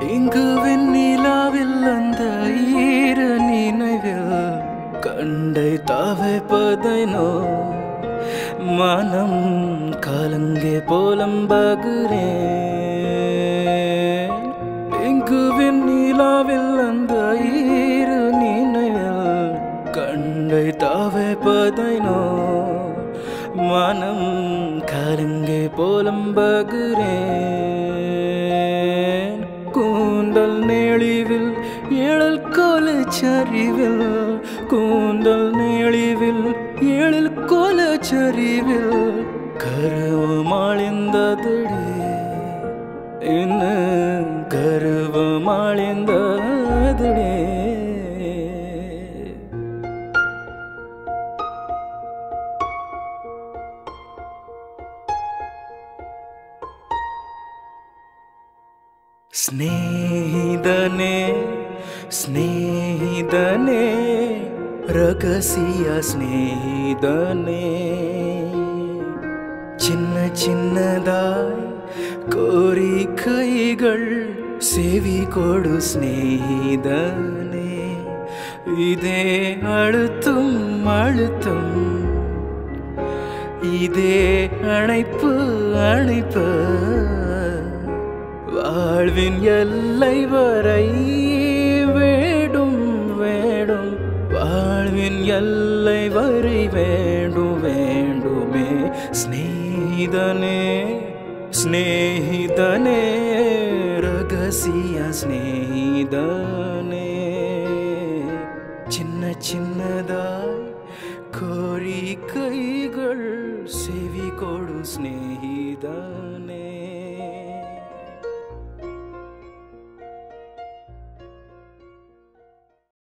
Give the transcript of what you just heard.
இங்கு வெண்ணிலாவில் அந்த ஈர நினைவில் கண்டை தவைப்பதைனோ மனம் கலங்கே போலம்பகுறேன் இங்கு வெண்ணிலாவில் அந்த ஈர நினைவில் கண்டை தவைப்பதைனோ மனம் கலங்கே போலம்பகுறேன் கூந்தல் நெளிவில் ஏழல் கோலச்சரிவில் கூந்தல் நெளிவில் ஏழில் கோலச்சரிவில் கருவமாளிந்ததடி இன்னும் கருவமாளிந்ததடி ಸ್ನೇಹಿತನೇ ಸ್ನೇಹಿತನೇ ರಗಸಿಯ ಸ್ನೇಹಿತನೇ சின்ன சின்னதாய் கோரிக்கைகள் செவி கொடு ஸ்நேகிதனே இதே அழுத்தும் அழுத்தம் இதே அணைப்பு அணைப்பு வாழ்வின் எல்லை வரை வேடும் வேடும் வாழ்வின் எல்லை வரை வேண்டும் வேண்டுமே ஸ்நேகிதனே ஸ்நேகிதனே ரகசிய ஸ்நேகிதனே சின்ன சின்னதாய் கோரிக்கைகள் செவி கொடு ஸ்நேகிதனே